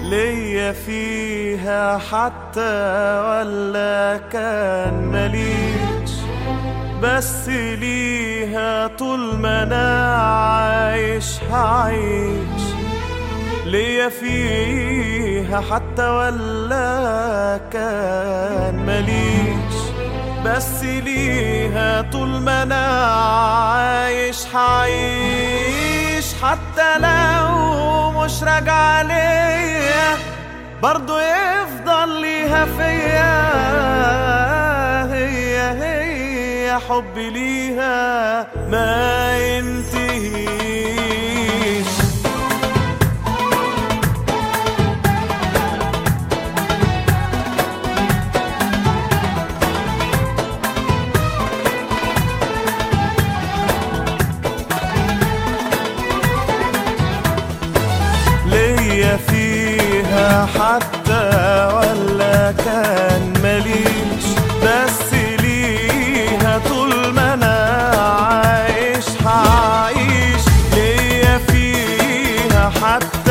ليا فيها حتى ولا كان مليش بس ليها طول ما انا عايش هعيش ليا فيها حتى ولا كان مليش بس ليها طول ما انا عايش هعيش حتى لو مش راجعة ليا برضو يفضل ليها فيا هي هي حبي ليها ما ينتهيش ليا فيها حتى ولا كان مليش بس ليها طول ما انا عايش هعيش ليا فيها حتى